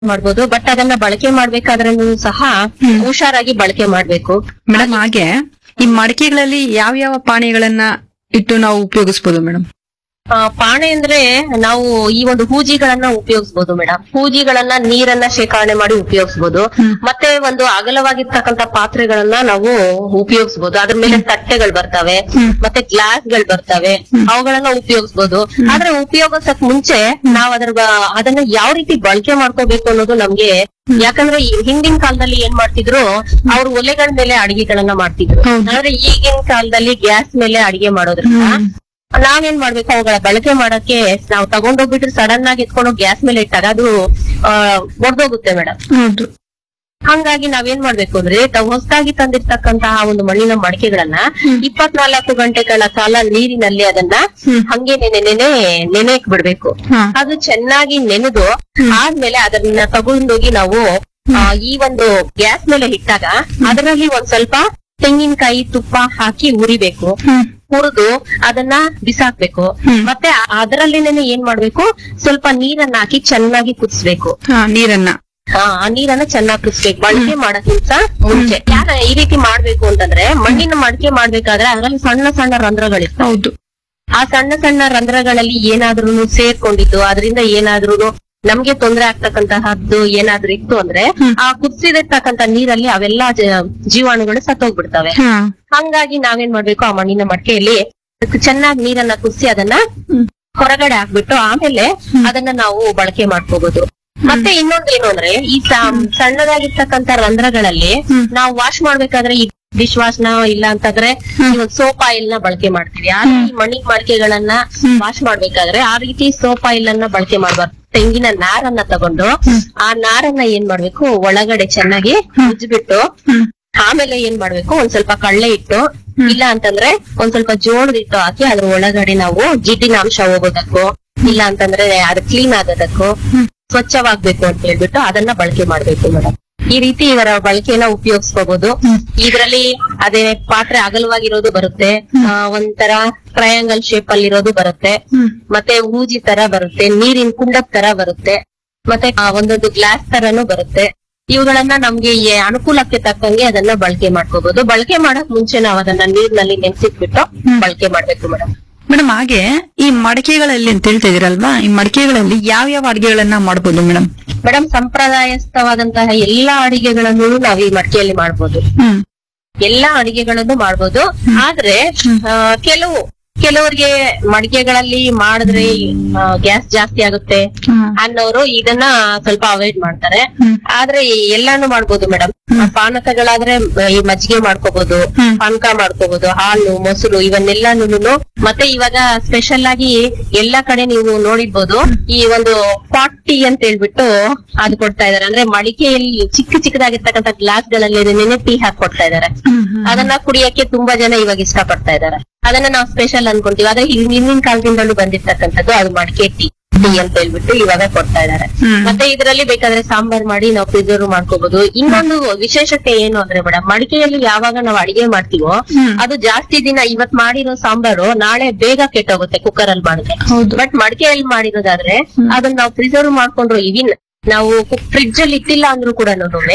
ಮಾಡ್ಬೋದು ಬಟ್ ಅದನ್ನ ಬಳಕೆ ಮಾಡ್ಬೇಕಾದ್ರೂ ಸಹ ಹುಷಾರಾಗಿ ಬಳಕೆ ಮಾಡ್ಬೇಕು ಮೇಡಮ್ ಹಾಗೆ ಈ ಮಡಿಕೆಗಳಲ್ಲಿ ಯಾವ ಯಾವ ಪಾನೀಯಗಳನ್ನ ಇಟ್ಟು ನಾವು ಉಪಯೋಗಿಸಬಹುದು ಮೇಡಮ್ ಆ, ಪಾಣೆ ಅಂದ್ರೆ ನಾವು ಈ ಒಂದು ಹೂಜಿಗಳನ್ನ ಉಪಯೋಗಿಸಬಹುದು ಮೇಡಮ್ ಹೂಜಿಗಳನ್ನ ನೀರನ್ನ ಶೇಖರಣೆ ಮಾಡಿ ಉಪಯೋಗಿಸಬಹುದು ಮತ್ತೆ ಒಂದು ಅಗಲವಾಗಿರ್ತಕ್ಕಂತ ಪಾತ್ರೆಗಳನ್ನ ನಾವು ಉಪಯೋಗಿಸಬಹುದು ಅದ್ರ ಮೇಲೆ ತಟ್ಟೆಗಳು ಬರ್ತವೆ ಮತ್ತೆ ಗ್ಲಾಸ್ ಗಳು ಬರ್ತವೆ ಅವುಗಳನ್ನ ಉಪಯೋಗಿಸಬಹುದು ಆದ್ರೆ ಉಪಯೋಗಿಸಕ್ ಮುಂಚೆ ನಾವ್ ಅದ್ರ ಬ- ಅದನ್ನ ಯಾವ ರೀತಿ ಬಳಕೆ ಮಾಡ್ಕೋಬೇಕು ಅನ್ನೋದು ನಮ್ಗೆ ಯಾಕಂದ್ರೆ ಈ ಹಿಂದಿನ ಕಾಲದಲ್ಲಿ ಏನ್ ಮಾಡ್ತಿದ್ರು ಅವ್ರು ಒಲೆಗಳ ಮೇಲೆ ಅಡಿಗೆಗಳನ್ನ ಮಾಡ್ತಿದ್ರು ಆದ್ರೆ ಈಗಿನ ಕಾಲದಲ್ಲಿ ಗ್ಯಾಸ್ ಮೇಲೆ ಅಡಿಗೆ ಮಾಡೋದ್ರಿಂದ ನಾವೇನ್ ಮಾಡ್ಬೇಕು ಅವುಗಳ ಬಳಕೆ ಮಾಡಕ್ಕೆ ನಾವು ತಗೊಂಡೋಗ್ಬಿಟ್ರೆ ಸಡನ್ ಆಗಿ ಎತ್ಕೊಂಡು ಗ್ಯಾಸ್ ಮೇಲೆ ಇಟ್ಟಾಗ ಅದು ಒಡ್ದೋಗುತ್ತೆ ಮೇಡಮ್ ಹೌದು ಹಂಗಾಗಿ ನಾವೇನ್ ಮಾಡ್ಬೇಕು ಅಂದ್ರೆ ತಾವು ಹೊಸದಾಗಿ ತಂದಿರ್ತಕ್ಕಂತಹ ಒಂದು ಮಣ್ಣಿನ ಮಡಿಕೆಗಳನ್ನ ಇಪ್ಪತ್ನಾಲ್ಕು ಗಂಟೆಗಳ ಕಾಲ ನೀರಿನಲ್ಲಿ ಅದನ್ನ ಹಂಗೆ ನೆನೆ ನೆನೆ ನೆನೆಕ್ ಬಿಡ್ಬೇಕು ಹಾ. ಅದು ಚೆನ್ನಾಗಿ ನೆನೆದು ಆದ್ಮೇಲೆ ಅದನ್ನ ತಗೊಂಡೋಗಿ ನಾವು ಆ, ಈ ಒಂದು ಗ್ಯಾಸ್ ಮೇಲೆ ಇಟ್ಟಾಗ ಅದರಲ್ಲಿ ಒಂದ್ ಸ್ವಲ್ಪ ತೆಂಗಿನಕಾಯಿ ತುಪ್ಪ ಹಾಕಿ ಉರಿಬೇಕು ಹುರಿದು ಅದನ್ನ ಬಿಸಾಕ್ಬೇಕು ಮತ್ತೆ ಅದರಲ್ಲಿನೇ ಏನ್ ಮಾಡ್ಬೇಕು ಸ್ವಲ್ಪ ನೀರನ್ನ ಹಾಕಿ ಚೆನ್ನಾಗಿ ಕುದಿಸ್ಬೇಕು ಹಾ ನೀರನ್ನ ಆ ಆ ನೀರನ್ನ ಚೆನ್ನಾಗಿ ಕುದಿಸ್ಬೇಕು ಬಳಕೆ ಮಾಡಕ್ಕಿಂತ ಮುಂಚೆ ಯಾಕ ಈ ರೀತಿ ಮಾಡ್ಬೇಕು ಅಂತಂದ್ರೆ ಮಣ್ಣಿನ ಮಡಿಕೆ ಮಾಡ್ಬೇಕಾದ್ರೆ ಅದರಲ್ಲಿ ಸಣ್ಣ ಸಣ್ಣ ರಂಧ್ರಗಳಿರ್ತವೆ ಹೌದು ಆ ಸಣ್ಣ ಸಣ್ಣ ರಂಧ್ರಗಳಲ್ಲಿ ಏನಾದ್ರೂ ಸೇರ್ಕೊಂಡಿದ್ದು ಅದರಿಂದ ಏನಾದ್ರೂ ನಮ್ಗೆ ತೊಂದರೆ ಆಗ್ತಕ್ಕಂತಹದ್ದು ಏನಾದ್ರೂ ಇತ್ತು ಅಂದ್ರೆ ಆ ಕುದಿಸಿದಿರ್ತಕ್ಕಂತ ನೀರಲ್ಲಿ ಅವೆಲ್ಲಾ ಜ- ಜೀವಾಣುಗಳು ಸತ್ತೋಗ್ಬಿಡ್ತವೆ ಹಾ ಹಂಗಾಗಿ ನಾವೇನ್ ಮಾಡ್ಬೇಕು ಆ ಮಣ್ಣಿನ ಮಡಿಕೆಯಲ್ಲಿ ಚೆನ್ನಾಗಿ ನೀರನ್ನ ಕುದಿಸಿ ಅದನ್ನ ಹೊರಗಡೆ ಹಾಕ್ಬಿಟ್ಟು ಆಮೇಲೆ ಅದನ್ನ ನಾವು ಬಳಕೆ ಮಾಡ್ಕೋಬಹುದು ಮತ್ತೆ ಇನ್ನೊಂದೇನು ಅಂದ್ರೆ ಈ ಸ- ಸಣ್ಣದಾಗಿರ್ತಕ್ಕಂತ ರಂಧ್ರಗಳಲ್ಲಿ ನಾವು ವಾಶ್ ಮಾಡ್ಬೇಕಾದ್ರೆ ಈ ಡಿಶ್ ವಾಶ್ ನ ಇಲ್ಲ ಅಂತಂದ್ರೆ ಈ ಒಂದು ಸೋಪ್ ಆಯಿಲ್ ನ ಬಳಕೆ ಮಾಡ್ತೀವಿ ಆದ್ರೆ ಈ ಮಣ್ಣಿನ ಮಡಿಕೆಗಳನ್ನ ವಾಶ್ ಮಾಡ್ಬೇಕಾದ್ರೆ ಆ ರೀತಿ ಸೋಪ್ ಆಯಿಲ್ ಅನ್ನ ಬಳಕೆ ಮಾಡ್ಬಾರ್ದು ತೆಂಗಿನ ನಾರನ್ನ ತಗೊಂಡು ಆ ನಾರನ್ನ ಏನ್ ಮಾಡ್ಬೇಕು ಒಳಗಡೆ ಚೆನ್ನಾಗಿ ಉಜ್ಬಿಟ್ಟು ಆಮೇಲೆ ಏನ್ ಮಾಡ್ಬೇಕು ಒಂದ್ ಸ್ವಲ್ಪ ಕಳ್ಳೆ ಇಟ್ಟು ಇಲ್ಲ ಅಂತಂದ್ರೆ ಒಂದ್ ಸ್ವಲ್ಪ ಜೋಳದ ಹಿಟ್ಟು ಹಾಕಿ ಅದ್ರ ಒಳಗಡೆ ನಾವು ಜಿಡ್ಡಿನ ಅಂಶ ಹೋಗೋದಕ್ಕೂ ಇಲ್ಲ ಅಂತಂದ್ರೆ ಅದು ಕ್ಲೀನ್ ಆಗೋದಕ್ಕೂ ಸ್ವಚ್ಛವಾಗ್ಬೇಕು ಅಂತ ಹೇಳ್ಬಿಟ್ಟು ಅದನ್ನ ಬಳಕೆ ಮಾಡ್ಬೇಕು ಮೇಡಮ್ ಈ ರೀತಿ ಇವರ ಬಳಕೆನ ಉಪಯೋಗಿಸ್ಕೋಬಹುದು ಇದರಲ್ಲಿ ಅದೇ ಪಾತ್ರೆ ಅಗಲವಾಗಿರೋದು ಬರುತ್ತೆ ಆ, ಒಂಥರ ಟ್ರಯಾಂಗಲ್ ಶೇಪ್ ಅಲ್ಲಿ ಇರೋದು ಬರುತ್ತೆ ಮತ್ತೆ ಹೂಜಿ ತರ ಬರುತ್ತೆ ನೀರಿನ ಕುಂಡದ ತರ ಬರುತ್ತೆ ಮತ್ತೆ ಆ, ಒಂದೊಂದು ಗ್ಲಾಸ್ ತರನು ಬರುತ್ತೆ ಇವುಗಳನ್ನ ನಮ್ಗೆ ಈ ಅನುಕೂಲಕ್ಕೆ ತಕ್ಕಂಗೆ ಅದನ್ನ ಬಳಕೆ ಮಾಡ್ಕೋಬಹುದು ಬಳಕೆ ಮಾಡಕ್ ಮುಂಚೆ ನಾವು ಅದನ್ನ ನೀರ್ನಲ್ಲಿ ನೆನ್ಸಿಟ್ಬಿಟ್ಟು ಬಳಕೆ ಮಾಡ್ಬೇಕು ಮೇಡಮ್ ಮೇಡಮ್ ಹಾಗೆ ಈ ಮಡಿಕೆಗಳಲ್ಲಿ ಅಂತ ಹೇಳ್ತಾ ಇದೀರಲ್ವಾ ಈ ಮಡಿಕೆಗಳಲ್ಲಿ ಯಾವ ಯಾವ ಅಡಿಗೆಗಳನ್ನ ಮಾಡಬಹುದು ಮೇಡಮ್ ಮೇಡಮ್ ಸಂಪ್ರದಾಯಸ್ಥವಾದಂತಹ ಎಲ್ಲಾ ಅಡಿಗೆಗಳನ್ನು ನಾವು ಈ ಮಡಿಕೆಯಲ್ಲಿ ಮಾಡ್ಬೋದು ಹ್ಮ್ ಎಲ್ಲಾ ಅಡಿಗೆಗಳನ್ನು ಮಾಡ್ಬೋದು ಆದ್ರೆ ಆ, ಕೆಲವು ಕೆಲವರಿಗೆ ಮಡಿಕೆಗಳಲ್ಲಿ ಮಾಡಿದ್ರೆ ಗ್ಯಾಸ್ ಜಾಸ್ತಿ ಆಗುತ್ತೆ ಅನ್ನೋರು ಇದನ್ನ ಸ್ವಲ್ಪ ಅವಾಯ್ಡ್ ಮಾಡ್ತಾರೆ ಆದ್ರೆ ಎಲ್ಲಾನು ಮಾಡ್ಬೋದು ಮೇಡಮ್ ಪಾನಕಗಳಾದ್ರೆ ಮ- ಈ ಮಜ್ಜಿಗೆ ಮಾಡ್ಕೋಬಹುದು ಪಾನಕ ಮಾಡ್ಕೋಬಹುದು ಹಾಲು ಮೊಸರು ಇವನ್ನೆಲ್ಲಾನು ಮತ್ತೆ ಇವಾಗ ಸ್ಪೆಷಲ್ ಆಗಿ ಎಲ್ಲಾ ಕಡೆ ನೀವು ನೋಡಿರ್ಬೋದು ಈ ಒಂದು ಪಾಟ್ ಟೀ ಅಂತ ಹೇಳ್ಬಿಟ್ಟು ಅದು ಕೊಡ್ತಾ ಇದಾರೆ ಅಂದ್ರೆ ಮಡಿಕೆಯಲ್ಲಿ ಚಿಕ್ಕ ಚಿಕ್ಕದಾಗಿರ್ತಕ್ಕಂಥ ಗ್ಲಾಸ್ ಗಳಲ್ಲಿ ನೆನೆ ಟೀ ಹಾಕಿ ಕೊಡ್ತಾ ಇದಾರೆ ಅದನ್ನ ಕುಡಿಯಕ್ಕೆ ತುಂಬಾ ಜನ ಇವಾಗ ಇಷ್ಟಪಡ್ತಾ ಇದಾರೆ ಅದನ್ನ ನಾವು ಸ್ಪೆಷಲ್ ಅನ್ಕೊಂತೀವಿ ಆದ್ರೆ ಹಿಂದಿನ ಹಿಂದಿನ ಕಾಲದಿಂದಲೂ ಬಂದಿರ್ತಕ್ಕಂಥದ್ದು ಅದು ಮಡಿಕೆ ಟೀ ಟೀ ಅಂತ ಹೇಳ್ಬಿಟ್ಟು ಇವಾಗ ಕೊಡ್ತಾ ಇದಾರೆ ಮತ್ತೆ ಇದರಲ್ಲಿ ಬೇಕಾದ್ರೆ ಸಾಂಬಾರ್ ಮಾಡಿ ನಾವು ಪ್ರಿಸರ್ವ್ ಮಾಡ್ಕೋಬಹುದು ಇನ್ನೊಂದು ವಿಶೇಷತೆ ಏನು ಅಂದ್ರೆ ಮೇಡಮ್ ಮಡಿಕೆಯಲ್ಲಿ ಯಾವಾಗ ನಾವು ಅಡಿಗೆ ಮಾಡ್ತೀವೋ ಅದು ಜಾಸ್ತಿ ದಿನ ಇವತ್ ಮಾಡಿರೋ ಸಾಂಬಾರು ನಾಳೆ ಬೇಗ ಕೆಟ್ಟೋಗುತ್ತೆ ಕುಕ್ಕರ್ ಅಲ್ಲಿ ಮಾಡಿದ್ರೆ ಬಟ್ ಮಡಿಕೆಯಲ್ಲಿ ಮಾಡಿರೋದಾದ್ರೆ ಅದನ್ನ ನಾವು ಪ್ರಿಸರ್ವ್ ಮಾಡ್ಕೊಂಡ್ರು ಇವಿನ್ ನಾವು ಫ್ರಿಡ್ಜ್ ಅಲ್ಲಿ ಇಟ್ಟಿಲ್ಲ ಅಂದ್ರೂ ಕೂಡ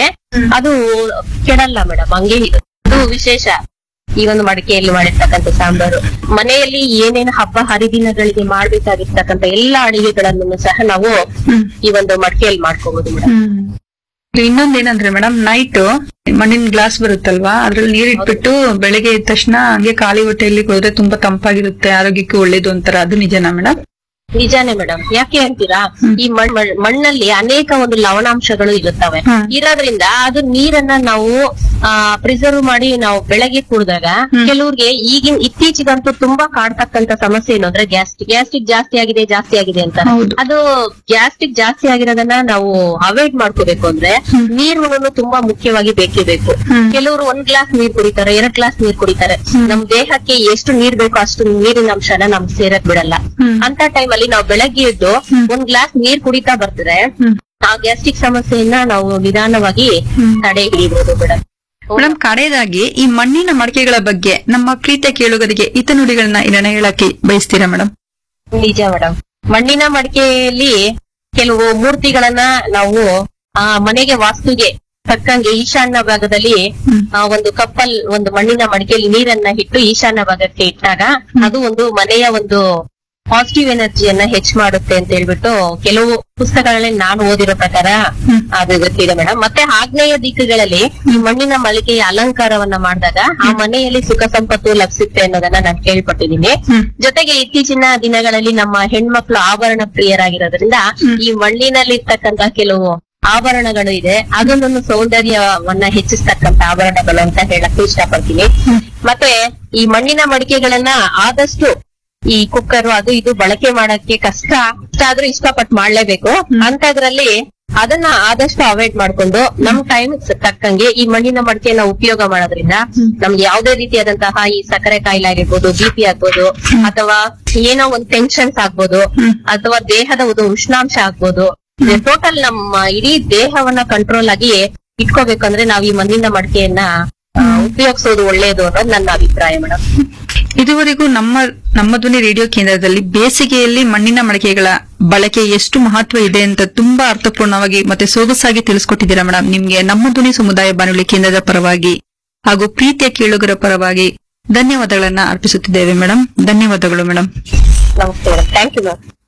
ಅದು ಕೆಡಲ್ಲ ಮೇಡಮ್ ಹಂಗೆ ಇದು ಅದು ವಿಶೇಷ ಈ ಒಂದು ಮಡಿಕೆಯಲ್ಲಿ ಮಾಡಿರ್ತಕ್ಕಂಥ ಸಾಂಬಾರು ಮನೆಯಲ್ಲಿ ಏನೇನು ಹಬ್ಬ ಹರಿದಿನಗಳಿಗೆ ಮಾಡ್ಬೇಕಾಗಿರ್ತಕ್ಕಂಥ ಎಲ್ಲಾ ಅಡಿಗೆಗಳನ್ನು ಸಹ ನಾವು ಈ ಒಂದು ಮಡಿಕೆಯಲ್ಲಿ ಮಾಡ್ಕೋಬಹುದು ಮೇಡಮ್ ಇನ್ನೊಂದೇನಂದ್ರೆ ಮೇಡಮ್ ನೈಟ್ ಮಣ್ಣಿನ ಗ್ಲಾಸ್ ಬರುತ್ತಲ್ವಾ ಅದ್ರಲ್ಲಿ ನೀರಿಟ್ಬಿಟ್ಟು ಬೆಳಗ್ಗೆ ಎದ್ದ ತಕ್ಷಣ ಹಂಗೆ ಖಾಲಿ ಹೊಟ್ಟೆಯಲ್ಲಿ ಕುಡಿದ್ರೆ ತುಂಬಾ ತಂಪಾಗಿರುತ್ತೆ ಆರೋಗ್ಯಕ್ಕೆ ಒಳ್ಳೇದು ಅಂತಾರ ಅದು ನಿಜನಾ ಮೇಡಮ್ ನಿಜಾನೇ ಮೇಡಮ್ ಯಾಕೆ ಅಂತೀರಾ ಈ ಮಣ್- ಮಣ್- ಮಣ್ಣಲ್ಲಿ ಅನೇಕ ಒಂದು ಲವಣಾಂಶಗಳು ಇರುತ್ತವೆ ಹ್ಮ್. ಇರೋದ್ರಿಂದ ಅದು ನೀರನ್ನ ನಾವು ಪ್ರಿಸರ್ವ್ ಮಾಡಿ ನಾವು ಬೆಳಗ್ಗೆ ಕುಡಿದಾಗ ಕೆಲವ್ರಿಗೆ ಈಗಿನ ಇತ್ತೀಚೆಗಂತೂ ತುಂಬಾ ಕಾಡ್ತಕ್ಕಂತ ಸಮಸ್ಯೆ ಏನು ಅಂದ್ರೆ ಗ್ಯಾಸ್ಟ್ರಿಕ್ ಗ್ಯಾಸ್ಟ್ರಿಕ್ ಜಾಸ್ತಿ ಆಗಿದೆ ಜಾಸ್ತಿ ಆಗಿದೆ ಅಂತ ಹೌದು. ಅದು ಗ್ಯಾಸ್ಟ್ರಿಕ್ ಜಾಸ್ತಿ ಆಗಿರೋದನ್ನ ನಾವು ಅವಾಯ್ಡ್ ಮಾಡ್ಕೋಬೇಕು ಅಂದ್ರೆ ನೀರುಗಳನ್ನು ತುಂಬಾ ಮುಖ್ಯವಾಗಿ ಬೇಕೇ ಬೇಕು ಕೆಲವರು ಒಂದ್ ಗ್ಲಾಸ್ ನೀರ್ ಕುಡಿತಾರೆ ಎರಡ್ ಗ್ಲಾಸ್ ನೀರ್ ಕುಡಿತಾರೆ ನಮ್ ದೇಹಕ್ಕೆ ಎಷ್ಟು ನೀರ್ ಬೇಕೋ ಅಷ್ಟು ನೀರಿನ ಅಂಶನ ನಮ್ಗೆ ಸೇರಕ್ ಬಿಡಲ್ಲ ಅಂತ ಟೈಮ್ ಅಲ್ಲಿ ನಾವು ಬೆಳಗ್ಗೆ ಎದ್ದು ಒಂದ್ ಗ್ಲಾಸ್ ನೀರ್ ಕುಡಿತಾ ಬರ್ತಾರೆ ಆ ಗ್ಯಾಸ್ಟ್ರಿಕ್ ಸಮಸ್ಯೆಯನ್ನ ನಾವು ನಿಧಾನವಾಗಿ ತಡೆ ಹಿಡಿಬಹುದು ಮೇಡಮ್ ಮೇಡಮ್ ಕಡೆಯದಾಗಿ ಈ ಮಣ್ಣಿನ ಮಡಿಕೆಗಳ ಬಗ್ಗೆ ನಮ್ಮ ಪ್ರೀತಿಯ ಕೇಳುಗರಿಗೆ ಹಿತನುಡಿಗಳನ್ನ ಇದನ್ನ ಹೇಳಕ್ಕೆ ಬಯಸ್ತೀರಾ ಮೇಡಮ್ ನಿಜ ಮೇಡಮ್ ಮಣ್ಣಿನ ಮಡಿಕೆಯಲ್ಲಿ ಕೆಲವು ಮೂರ್ತಿಗಳನ್ನ ನಾವು ಆ ಮನೆಗೆ ವಾಸ್ತುಗೆ ತಕ್ಕಂಗೆ ಈಶಾನ್ಯ ಭಾಗದಲ್ಲಿ ಹ್ಮ್. ಆ, ಒಂದು ಕಪ್ಪಲ್ ಒಂದು ಮಣ್ಣಿನ ಮಡಿಕೆಯಲ್ಲಿ ನೀರನ್ನ ಇಟ್ಟು ಈಶಾನ್ಯ ಭಾಗಕ್ಕೆ ಇಟ್ಟಾಗ ಅದು ಒಂದು ಮನೆಯ ಒಂದು ಪಾಸಿಟಿವ್ ಎನರ್ಜಿಯನ್ನ ಹೆಚ್ಚು ಮಾಡುತ್ತೆ ಅಂತ ಹೇಳ್ಬಿಟ್ಟು ಕೆಲವು ಪುಸ್ತಕಗಳಲ್ಲಿ ನಾನು ಓದಿರೋ ಪ್ರಕಾರ ಹ್ಮ್. ಅದು ಗೊತ್ತಿದೆ ಮೇಡಮ್ ಮತ್ತೆ ಆಗ್ನೇಯ ದಿಕ್ಕುಗಳಲ್ಲಿ ಈ ಮಣ್ಣಿನ ಮಳಿಗೆಯ ಅಲಂಕಾರವನ್ನ ಮಾಡಿದಾಗ ಆ ಮನೆಯಲ್ಲಿ ಸುಖ ಸಂಪತ್ತು ಲಭಿಸುತ್ತೆ ಅನ್ನೋದನ್ನ ನಾನು ಕೇಳ್ಪಟ್ಟಿದ್ದೀನಿ ಹ್ಮ್. ಜೊತೆಗೆ ಇತ್ತೀಚಿನ ದಿನಗಳಲ್ಲಿ ನಮ್ಮ ಹೆಣ್ಮಕ್ಳು ಆಭರಣ ಪ್ರಿಯರಾಗಿರೋದ್ರಿಂದ ಹ್ಮ್. ಈ ಮಣ್ಣಿನಲ್ಲಿರ್ತಕ್ಕಂತ ಕೆಲವು ಆಭರಣಗಳು ಇದೆ ಅದೊಂದೊಂದು ಸೌಂದರ್ಯವನ್ನ ಹೆಚ್ಚಿಸ್ತಕ್ಕಂತ ಆಭರಣಗಳು ಅಂತ ಹೇಳಕ್ ಇಷ್ಟಪಡ್ತೀನಿ ಮತ್ತೆ ಈ ಮಣ್ಣಿನ ಮಡಿಕೆಗಳನ್ನ ಆದಷ್ಟು ಈ ಕುಕ್ಕರ್ ಅದು ಇದು ಬಳಕೆ ಮಾಡಕ್ಕೆ ಕಷ್ಟ ಕಷ್ಟ ಆದ್ರೂ ಇಷ್ಟಪಟ್ಟು ಮಾಡ್ಲೇಬೇಕು ಅಂತದ್ರಲ್ಲಿ ಅದನ್ನ ಆದಷ್ಟು ಅವಾಯ್ಡ್ ಮಾಡ್ಕೊಂಡು ನಮ್ ಟೈಮ್ ತಕ್ಕಂಗೆ ಈ ಮಣ್ಣಿನ ಮಡಿಕೆಯನ್ನ ಉಪಯೋಗ ಮಾಡೋದ್ರಿಂದ ನಮ್ಗೆ ಯಾವುದೇ ರೀತಿಯಾದಂತಹ ಈ ಸಕ್ಕರೆ ಕಾಯಿಲೆ ಆಗಿರ್ಬೋದು ಬಿ ಪಿ ಆಗ್ಬೋದು ಅಥವಾ ಏನೋ ಒಂದು ಟೆನ್ಷನ್ಸ್ ಆಗ್ಬೋದು ಅಥವಾ ದೇಹದ ಒಂದು ಉಷ್ಣಾಂಶ ಆಗ್ಬೋದು ಟೋಟಲ್ ನಮ್ಮ ಇಡೀ ದೇಹವನ್ನ ಕಂಟ್ರೋಲ್ ಆಗಿ ಇಟ್ಕೋಬೇಕಂದ್ರೆ ನಾವ್ ಈ ಮಣ್ಣಿನ ಮಡಿಕೆಯನ್ನ ಆ, ಉಪಯೋಗಿಸೋದು ಒಳ್ಳೇದು ಅನ್ನೋದು ನನ್ನ ಅಭಿಪ್ರಾಯ ಮೇಡಮ್ ಇದುವರೆಗೂ ನಮ್ಮ ನಮ್ಮ ಧ್ವನಿ ರೇಡಿಯೋ ಕೇಂದ್ರದಲ್ಲಿ ಬೇಸಿಗೆಯಲ್ಲಿ ಮಣ್ಣಿನ ಮಡಿಕೆಗಳ ಬಳಕೆ ಎಷ್ಟು ಮಹತ್ವ ಇದೆ ಅಂತ ತುಂಬಾ ಅರ್ಥಪೂರ್ಣವಾಗಿ ಮತ್ತೆ ಸೊಗಸಾಗಿ ತಿಳಿಸ್ಕೊಟ್ಟಿದ್ದೀರಾ ಮೇಡಮ್ ನಿಮ್ಗೆ ನಮ್ಮ ಧ್ವನಿ ಸಮುದಾಯ ಬಾನುಲಿ ಕೇಂದ್ರದ ಪರವಾಗಿ ಹಾಗೂ ಪ್ರೀತಿಯ ಕೇಳುಗರ ಪರವಾಗಿ ಧನ್ಯವಾದಗಳನ್ನ ಅರ್ಪಿಸುತ್ತಿದ್ದೇವೆ ಮೇಡಮ್ ಧನ್ಯವಾದಗಳು ಮೇಡಮ್ ನಮಸ್ತೆ ಮೇಡಮ್ ಥ್ಯಾಂಕ್ ಯು ಮ್ಯಾಮ್